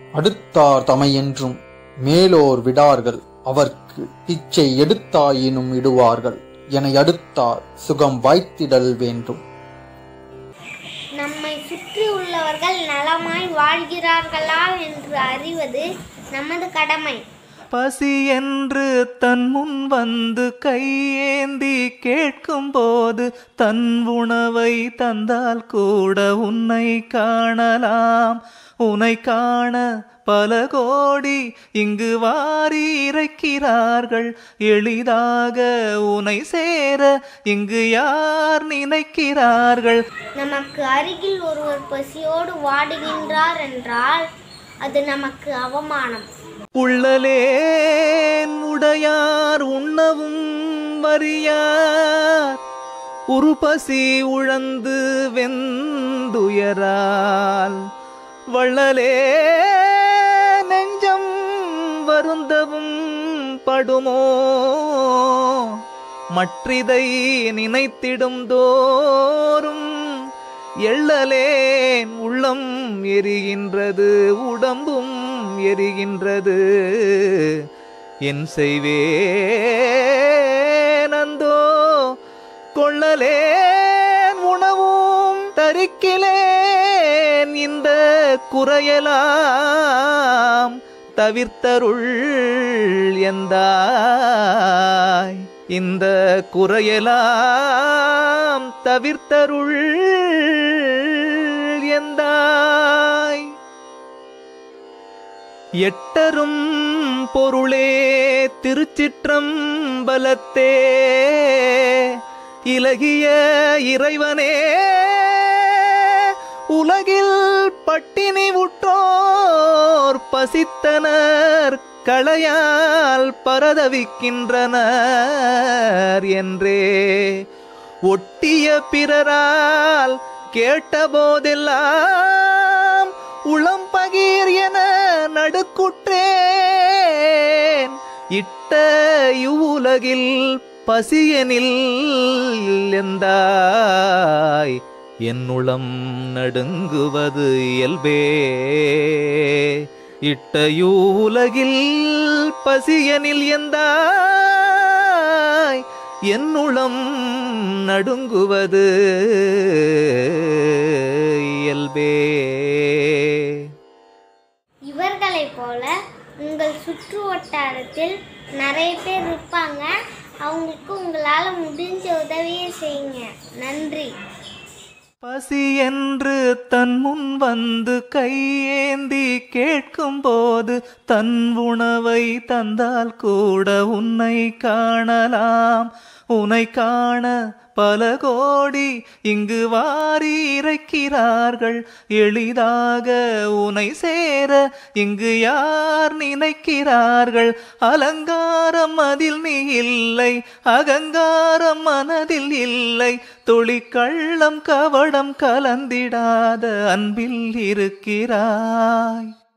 அடுத்தார் தமையென்றும் மேலோர் விடார்கள் அவர்க்கு பிச்சை எடுத்தாயினும் இடுவார்கள் என அடுத்தார் சுகம் வாய்த்திடல் வேண்டும் நம்மை சுற்றி உள்ளவர்கள் நலமாய் வாழ்கிறார்களா என்று அறிவது நமது கடமை பசி என்று தன் முன் வந்து கையேந்தி கேட்கும்போது தன் உணவை தந்தால் கூட உன்னை காணலாம் உன்னை காண பல கோடி இங்கு வாரி இறைக்கிறார்கள் எளிதாக உனை சேர இங்கு யார் நினைக்கிறார்கள் நமக்கு அருகில் ஒருவர் பசியோடு வாடுகின்றார் என்றால் அது நமக்கு அவமானம் உள்ளலேன் உடையார் உண்ணவும் வறியார் உருபசி உழந்து வெந்துயரால் வள்ளலே நெஞ்சம் வருந்தவும் படுமோ மற்றிதை நினைத்திடும் தோறும் எள்ளலேன் உள்ளம் எரிகின்றது உடம்பும் எரிகின்றது என் செய்வேனந்தோ கொள்ளலேன் உணவும் தரிக்கிலேன் இந்த குறையலாம் தவிர்த்தருள் எந்தாய் இந்த குறையலாம் தவிர்த்தருள் எந்தாய் எட்டரும் பொருளே திருச்சிற்றம்பலத்தே இலகிய இறைவனே உலகில் பட்டினி உற்றோர் பசித்தனர் களையால் பரதவிக்கின்றனர் என்றே ஒட்டிய பிறரால் கேட்டபோதெல்லாம் உளம் பகீர் என நடுக்குற்றேன் இட்ட இவ்வுலகில் பசியனில் எந்தாய் என்னுளம் நடுங்குவது இயல்பே இட்டையூலகில் பசியனில் எந்தாய் என்னுளம் நடுங்குவது இயல்பே இவர்களைப் போல உங்கள் சுற்று வட்டாரத்தில் நிறைய பேர் இருப்பாங்க அவங்களுக்கு உங்களால் முடிஞ்ச உதவியை செய்யுங்க நன்றி பசி என்று தன் முன் வந்து கையேந்தி கேட்கும்போது தன் உணவை தந்தால் கூட உன்னை காணலாம் உன்னை காண பல கோடி இங்கு வாரி இறைக்கிறார்கள் எளிதாக உனை சேர இங்கு யார் நினைக்கிறார்கள் அலங்காரம் அதில் நீ இல்லை அகங்காரம் மனதில் இல்லை தொழிற்கள்ளம் கவடம் கலந்திடாத அன்பில் இருக்கிறாய்